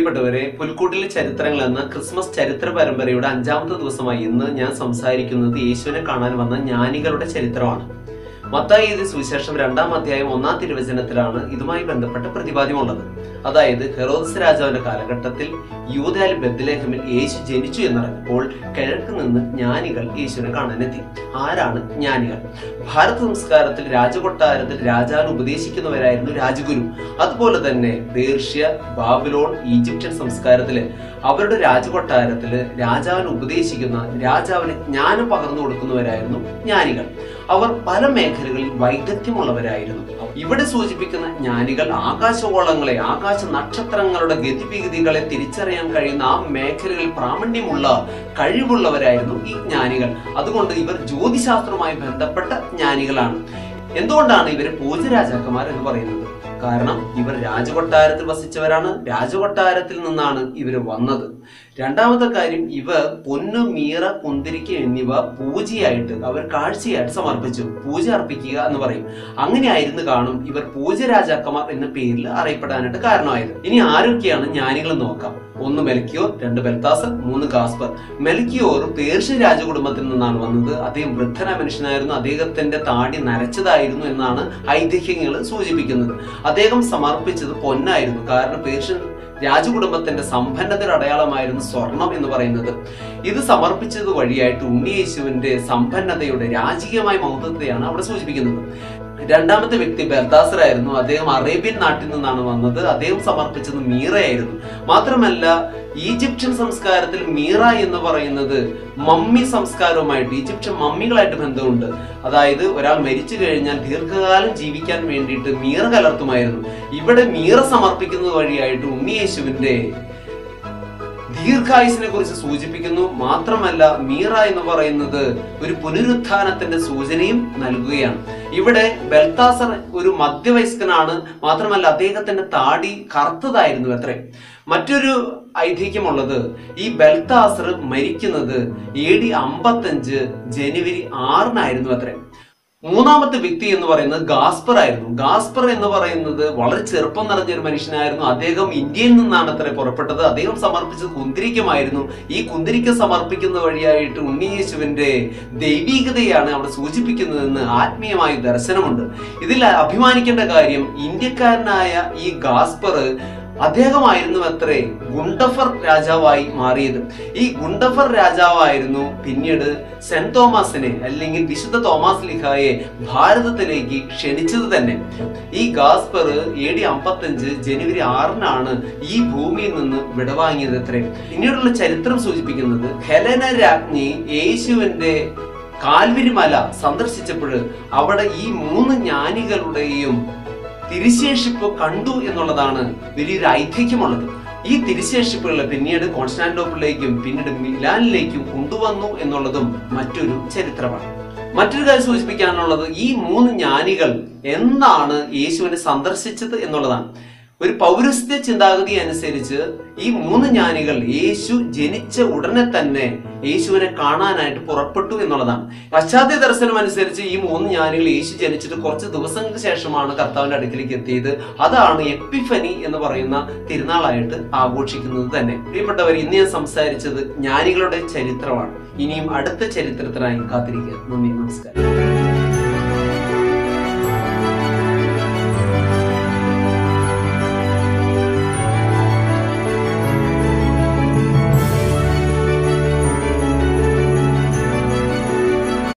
പ്രിയപ്പെട്ടവരെ പുൽക്കൂട്ടിലെ ചരിത്രങ്ങൾ എന്ന ക്രിസ്മസ് ചരിത്ര പരമ്പരയുടെ അഞ്ചാമത്തെ ദിവസമായി ഇന്ന് ഞാൻ സംസാരിക്കുന്നത് യേശുവിനെ കാണാൻ വന്ന ജ്ഞാനികളുടെ ചരിത്രമാണ് മത്തായി എഴുതിയ സുവിശേഷം രണ്ടാം അധ്യായം ഒന്നാം തിരുവചനത്തിലാണ് ഇതുമായി ബന്ധപ്പെട്ട പ്രതിപാദ്യമുള്ളത് അതായത് ഹെറോദസ് രാജാവിന്റെ കാലഘട്ടത്തിൽ യൂതയാൽ ബദ്ലേഹമിൽ യേശു ജനിച്ചു എന്നറിഞ്ഞപ്പോൾ കിഴക്ക് നിന്ന് ജ്ഞാനികൾ യേശുവിനെ കാണാനെത്തി ആരാണ് ജ്ഞാനികൾ ഭാരത സംസ്കാരത്തിൽ രാജകൊട്ടാരത്തിൽ രാജാവിന് ഉപദേശിക്കുന്നവരായിരുന്നു രാജഗുരു അതുപോലെ തന്നെ പേർഷ്യ ബാബിലോൺ ഈജിപ്ഷ്യൻ സംസ്കാരത്തില് അവരുടെ രാജകൊട്ടാരത്തില് രാജാവിന് ഉപദേശിക്കുന്ന രാജാവിന് ജ്ഞാനം പകർന്നു കൊടുക്കുന്നവരായിരുന്നു ജ്ഞാനികൾ അവർ പല മേഖലകളിൽ വൈദഗ്ധ്യമുള്ളവരായിരുന്നു ഇവിടെ സൂചിപ്പിക്കുന്ന ജ്ഞാനികൾ ആകാശഗോളങ്ങളെ ആകാശ നക്ഷത്രങ്ങളുടെ ഗതിവിഗതികളെ തിരിച്ചറിയാൻ കഴിയുന്ന ആ മേഖലകളിൽ പ്രാമണ്യമുള്ള കഴിവുള്ളവരായിരുന്നു ഈ ജ്ഞാനികൾ അതുകൊണ്ട് ഇവർ ജ്യോതിശാസ്ത്രവുമായി ബന്ധപ്പെട്ട ജ്ഞാനികളാണ് എന്തുകൊണ്ടാണ് ഇവരെ പൂജരാജാക്കന്മാർ എന്ന് പറയുന്നത് കാരണം ഇവർ രാജകൊട്ടാരത്തിൽ വസിച്ചവരാണ് രാജകൊട്ടാരത്തിൽ നിന്നാണ് ഇവർ വന്നത് രണ്ടാമത്തെ കാര്യം ഇവർ പൊന്നു മീറ കുന്തിരിക്ക എന്നിവ പൂജയായിട്ട് അവർ കാഴ്ചയായിട്ട് സമർപ്പിച്ചു പൂജ അർപ്പിക്കുക എന്ന് പറയും അങ്ങനെയായിരുന്നു കാണും ഇവർ പൂജ രാജാക്കന്മാർ എന്ന പേരിൽ അറിയപ്പെടാനായിട്ട് കാരണമായത് ഇനി ആരൊക്കെയാണ് ജ്ഞാനികൾ നോക്കാം ഒന്ന് മെൽക്കിയോർ രണ്ട് ബെൽത്താസർ മൂന്ന് ഗാസ്പർ മെൽക്കിയോർ പേർഷ്യ രാജകുടുംബത്തിൽ നിന്നാണ് വന്നത് അദ്ദേഹം വൃദ്ധന മനുഷ്യനായിരുന്നു അദ്ദേഹത്തിന്റെ താടി നരച്ചതായിരുന്നു എന്നാണ് ഐതിഹ്യങ്ങൾ സൂചിപ്പിക്കുന്നത് അദ്ദേഹം സമർപ്പിച്ചത് പൊന്നായിരുന്നു കാരണം പേർഷ്യൻ രാജകുടുംബത്തിന്റെ സമ്പന്നതയുടെ അടയാളമായിരുന്നു സ്വർണം എന്ന് പറയുന്നത് ഇത് സമർപ്പിച്ചത് വഴിയായിട്ട് ഉണ്ണിയേശുവിന്റെ സമ്പന്നതയുടെ രാജകീയമായ മൗതത്തെയാണ് അവിടെ സൂചിപ്പിക്കുന്നത് രണ്ടാമത്തെ വ്യക്തി ബെർദാസർ ആയിരുന്നു അദ്ദേഹം അറേബ്യൻ നാട്ടിൽ നിന്നാണ് വന്നത് അദ്ദേഹം സമർപ്പിച്ചത് മീറയായിരുന്നു മാത്രമല്ല ഈജിപ്ഷ്യൻ സംസ്കാരത്തിൽ മീറ എന്ന് പറയുന്നത് മമ്മി സംസ്കാരവുമായിട്ട് ഈജിപ്ഷ്യൻ മമ്മികളായിട്ട് ബന്ധമുണ്ട് അതായത് ഒരാൾ മരിച്ചു കഴിഞ്ഞാൽ ദീർഘകാലം ജീവിക്കാൻ വേണ്ടിയിട്ട് മീറ കലർത്തുമായിരുന്നു ഇവിടെ മീറ സമർപ്പിക്കുന്നത് വഴിയായിട്ട് ഉണ്ണിയേശുവിന്റെ ദീർഘായുസിനെ കുറിച്ച് സൂചിപ്പിക്കുന്നു മാത്രമല്ല മീറ എന്ന് പറയുന്നത് ഒരു പുനരുത്ഥാനത്തിന്റെ സൂചനയും നൽകുകയാണ് ഇവിടെ ബെൽത്താസർ ഒരു മധ്യവയസ്കനാണ് മാത്രമല്ല അദ്ദേഹത്തിന്റെ താടി കറുത്തതായിരുന്നു അത്രേ മറ്റൊരു ഐതിഹ്യമുള്ളത് ഈ ബെൽത്താസർ മരിക്കുന്നത് എ ഡി അമ്പത്തഞ്ച് ജനുവരി ആറിനായിരുന്നു അത്രേ മൂന്നാമത്തെ വ്യക്തി എന്ന് പറയുന്നത് ഗാസ്പർ ആയിരുന്നു ഗാസ്പർ എന്ന് പറയുന്നത് വളരെ ചെറുപ്പം നിറഞ്ഞ ഒരു മനുഷ്യനായിരുന്നു അദ്ദേഹം ഇന്ത്യയിൽ നിന്നാണ് അത്ര പുറപ്പെട്ടത് അദ്ദേഹം സമർപ്പിച്ചത് കുന്തിരിക്കമായിരുന്നു ഈ കുന്തിരിക്ക സമർപ്പിക്കുന്ന വഴിയായിട്ട് ഉണ്ണിയേശുവിന്റെ ദൈവീകതയാണ് അവിടെ സൂചിപ്പിക്കുന്നതെന്ന് ആത്മീയമായ ദർശനമുണ്ട് ഇതിൽ അഭിമാനിക്കേണ്ട കാര്യം ഇന്ത്യക്കാരനായ ഈ ഗാസ്പർ അദ്ദേഹമായിരുന്നു അത്രേ ഗുണ്ടഫർ രാജാവായി മാറിയത് ഈ ഗുണ്ടഫർ രാജാവായിരുന്നു പിന്നീട് സെന്റ് തോമസിനെ അല്ലെങ്കിൽ വിശുദ്ധ തോമസ് ലിഹായെ ഭാരതത്തിലേക്ക് ക്ഷണിച്ചത് തന്നെ ഈ ഗാസ്പർ എ ഡി അമ്പത്തഞ്ച് ജനുവരി ആറിനാണ് ഈ ഭൂമിയിൽ നിന്ന് വിടവാങ്ങിയത് അത്രേ പിന്നീടുള്ള ചരിത്രം സൂചിപ്പിക്കുന്നത് ഹെലന രാജ്ഞി യേശുവിന്റെ കാൽവിരി മല സന്ദർശിച്ചപ്പോൾ അവിടെ ഈ മൂന്ന് ജ്ഞാനികളുടെയും തിരിശേഷിപ്പ് കണ്ടു എന്നുള്ളതാണ് വലിയൊരു ഐതിഹ്യമുള്ളത് ഈ തിരിശേഷിപ്പുകൾ പിന്നീട് കോൺസ്റ്റാന്റോപ്പിലേക്കും പിന്നീട് മിലാനിലേക്കും കൊണ്ടുവന്നു എന്നുള്ളതും മറ്റൊരു ചരിത്രമാണ് മറ്റൊരു കാര്യം സൂചിപ്പിക്കാനുള്ളത് ഈ മൂന്ന് ജ്ഞാനികൾ എന്നാണ് യേശുവിനെ സന്ദർശിച്ചത് എന്നുള്ളതാണ് ഒരു പൗരസ്ത്യ ചിന്താഗതി അനുസരിച്ച് ഈ മൂന്ന് ജ്ഞാനികൾ യേശു ജനിച്ച ഉടനെ തന്നെ യേശുവിനെ കാണാനായിട്ട് പുറപ്പെട്ടു എന്നുള്ളതാണ് പശ്ചാത്തല ദർശനം അനുസരിച്ച് ഈ മൂന്ന് ജ്ഞാനികൾ യേശു ജനിച്ചിട്ട് കുറച്ച് ദിവസങ്ങൾക്ക് ശേഷമാണ് കർത്താവിന്റെ അടുക്കിലേക്ക് എത്തിയത് അതാണ് എപ്പിഫനി എന്ന് പറയുന്ന തിരുനാളായിട്ട് ആഘോഷിക്കുന്നത് തന്നെ പ്രിയപ്പെട്ടവർ ഇന്ന് ഞാൻ സംസാരിച്ചത് ജ്ഞാനികളുടെ ചരിത്രമാണ് ഇനിയും അടുത്ത ചരിത്രത്തിനായി കാത്തിരിക്കുക നന്ദി നമസ്കാരം